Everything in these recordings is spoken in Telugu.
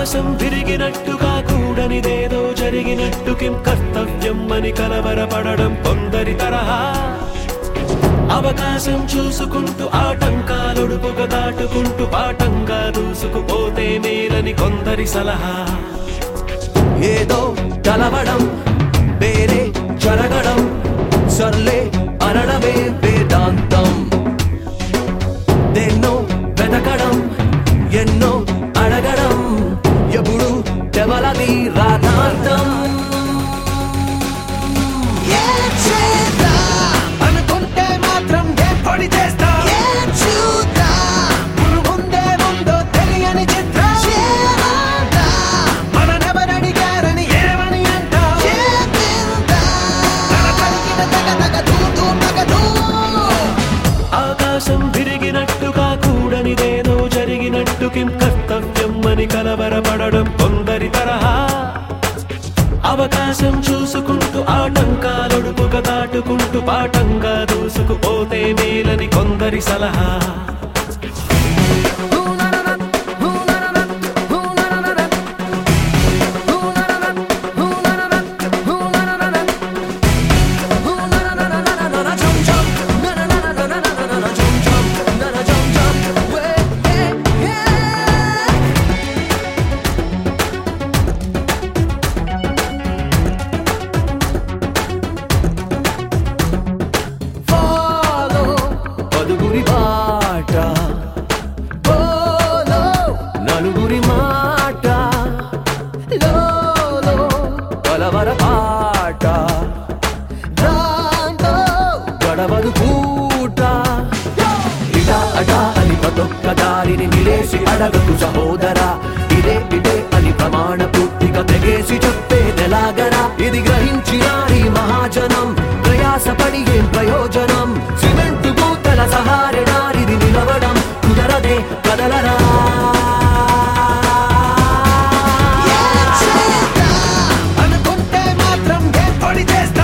ఆకాశం విరిగినట్టుగా కూడనిదేదో జరిగినట్టు కిం కర్తవ్యం అని కలవరపడడం కొందరి తరహా అవకాశం చూసుకుంటూ ఆటంకాలొడుపుగా దాటుకుంటూ పాఠంగా దూసుకుపోతే మేలని కొందరి సలహా ఏదో కలవడం వేరే జరగడం సర్లే అనడమే వేదాంతం దేన్నో వెతకడం ఎన్నో అడగడం ఎప్పుడు తెవలది రాధార్థం అనుకుంటే మాత్రం ఏం పొడి చేస్తా ముందే ముందో తెలియని చిత్రం మననెవరడిగారని ఏమని అంటా తన తరిగిన తగ తగ దూ దూ తగ దూ. ఆకాశం విరిగినట్టుగా కూడనిదేదో జరిగినట్టు కిం కర్తవ్యం అని కలవరపడడం కొందరి తరహా అవకాశం చూసుకుంటూ ఆటంకాలొడుపుగా దాటుకుంటూ పాఠంగా దూసుకుపోతే మేలని కొందరి సలహా Follow పదుగురి బాట Follow నలుగురి మాట లోలో కలవర పాట దాంతో గడవదు పూట ఇటా అటా అని ప్రతొక్క దారిని నిలేసి అడగకు సహోదరా ఇదే ఇదే అని ప్రమాణ పూర్తిగా తెగేసి చెప్పేదెలాగరా ఇది గ్రహించిన ఈ మహాజనం ప్రయాసపడి ఏం ప్రయోజనం సిమెంట్ పూతల సహారణారిది నిలవడం కుదరదే కదలరా అనుకుంటే మాత్రం ఏం పొడి చేస్తా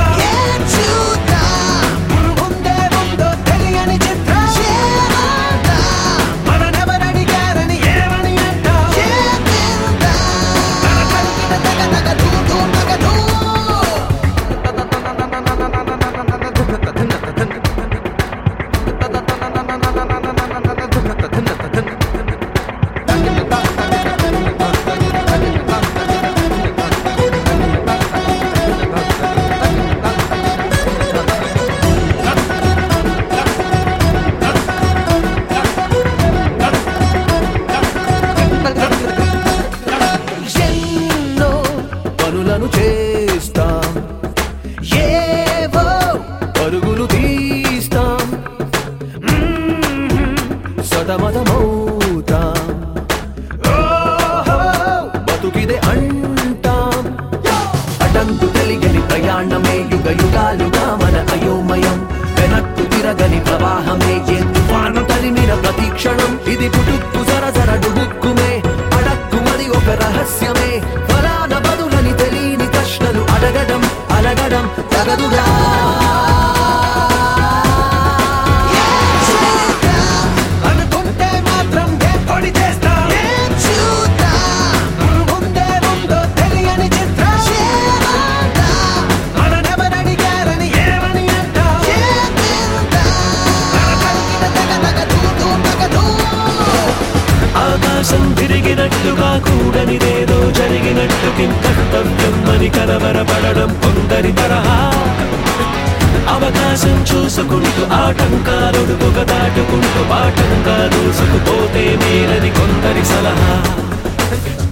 ముందే ముందో తెలియని చిత్రం మననెవరడిగారని ఏమని అంటా తన తరిగిన తగ తగ దూ దూ తగ దూ. ఎన్నో పనులను చేస్తాం ఏవో పరుగులు తీస్తాం మ్మ్. సతమతమవుతాం ఓహో, బతుకిదే అంటాం అటంకు తెలియని ప్రయాణమే యుగ యుగాలుగా మన అయోమయం వెనక్కు తిరగని ప్రవాహమే ఏ తుఫాను తరిమిన ప్రతీక్షణం ఇది పుటుక్కు జర జర డుబుక్కుమే అడక్కుమది ఒక రహస్యమే ఫలాన బదులని తెలియని ప్రశ్నలు అడగడం అలగడం తగదుగా అనుకుంటే మాత్రం ఏం పొడి చేస్తా ముందే ముందో తెలియని చిత్రం మననెవరడిగారని ఏమని అంటా తన తరిగిన తగ తగ దూ దూ తగ దూ. ఆకాశం విరిగినట్టుగా కూడనిదేదో జరిగినట్టు కిం కర్తవ్యం అని కలవరపడడం కొందరి తరహా అవకాశం చూసుకుంటూ ఆటంకాలొడుపుగా దాటుకుంటూ పాఠంగా దూసుకుపోతే మేలని కొందరి సలహా